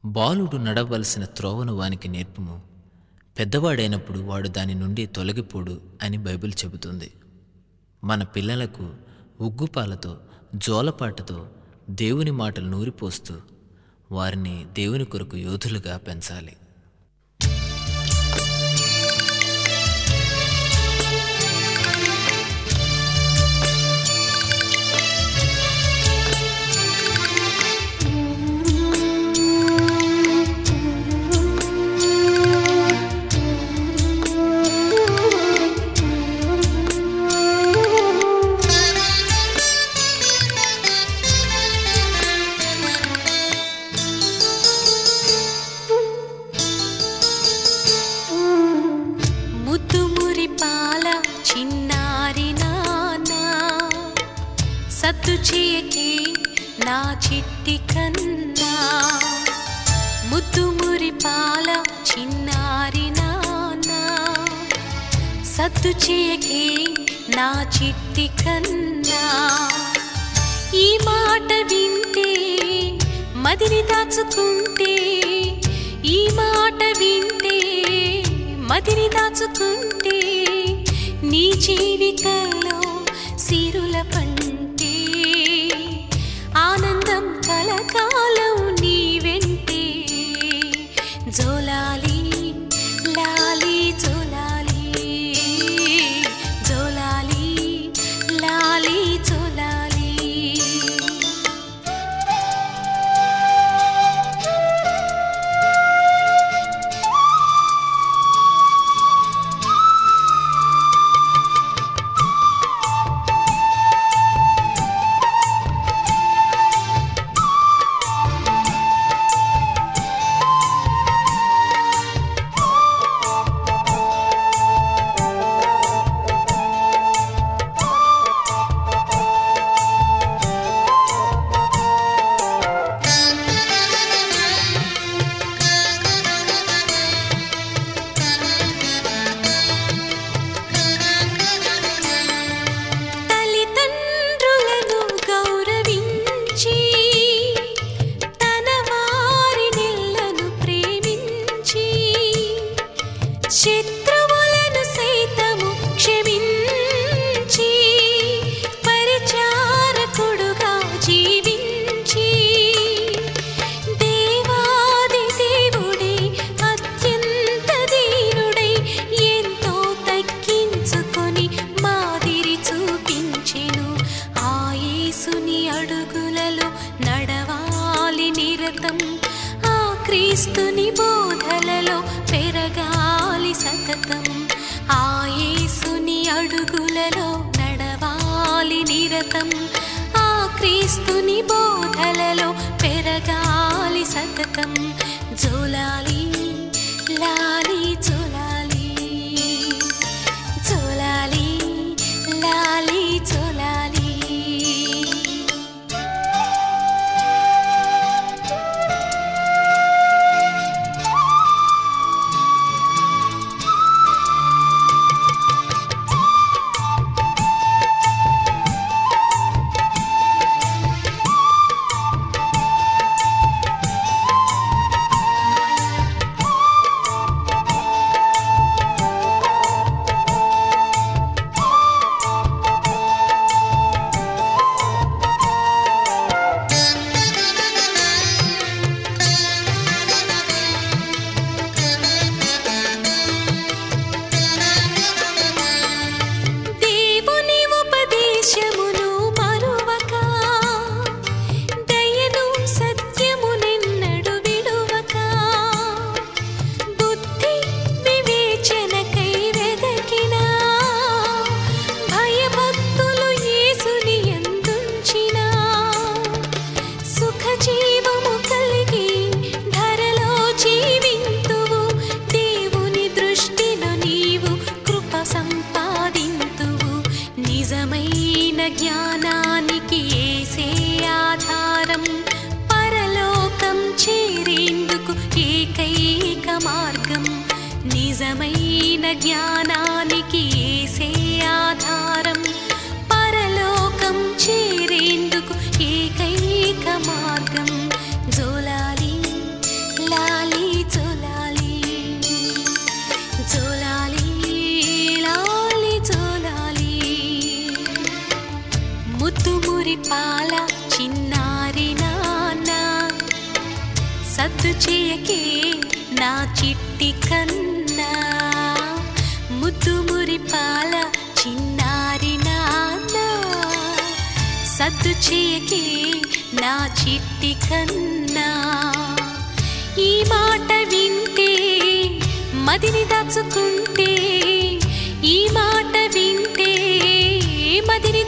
బాలుడు నడవలసిన త్రోవను వానికి నేర్పుము పెద్దవాడైనప్పుడు వాడు దాని నుండి తొలగిపోడు అని బైబిల్ చెబుతుంది మన పిల్లలకు ఉగ్గుపాలతో జోలపాటతో దేవుని మాటలు నూరిపోస్తూ వారిని దేవుని కొరకు యోధులుగా పెంచాలి ముద్దుమురి పాల చిన్నారి నాన్న సత్తు చేయకే నా చిట్టి కన్నా ముద్దుమురి పాల చిన్నారి నాన్న సత్తు చేయకే నా చిట్టి కన్నా ఈ మాట వింటే మదిని దాచుకుంటే ఈ మాట వింటే మదిని దాచుకుంటే నీ జీవితంలో సిరుల పంటే ఆనందం కలకాలం నీ వెంటే జోలాలి లాలి జోలాలి జోలాలి లాలి జోలాలి తల్లిదండ్రులను గౌరవించి తన వారినిళ్లను ప్రేమించి శత్రువులను సైతము క్షమించి పరిచారకుడుగా జీవించి దేవాది దేవుడే అత్యంత దీనుడై ఎంతో తగ్గించుకొని మాదిరి చూపించెను ఆ యేసుని అడుగులలో నడవాలి నిరతం ఆ క్రీస్తుని బోధలలో పెరగాలి సతతం ఆ యేసుని అడుగులలో నడవాలి నిరతం ఆ క్రీస్తుని బోధలలో పెరగాలి సతతం జోలాలి లాలి జోలాలి జోలాలి లాలి జోలాలి దేవుని ఉపదేశమును మరువక దయను సత్యమునెన్నడు విడువక బుద్ధి వివేచనకై వెదకిన భయభక్తులు యేసుని యందుంచిన సుఖ జీవము కలిగి ధరలో జీవింతువు దేవుని దృష్టిలో నీవు కృప సంపాదింతువు నిజమైన జ్ఞానానికి ఏసే ఆధారం పరలోకం చేరేందుకు ఏకైక మార్గం నిజమైన జ్ఞానానికి ఏసే ఆధారం పరలోకం చేరేందుకు ఏకైక మార్గం జోలాలి సద్దు చేయకే నా చిట్టి కన్నా ముద్దు మురిపాల చిన్నారి నాన్న సద్దు చేయకే నా చిట్టి కన్నా ఈ మాట వింటే మదిని దాచుకుంటే ఈ మాట వింటే మదిని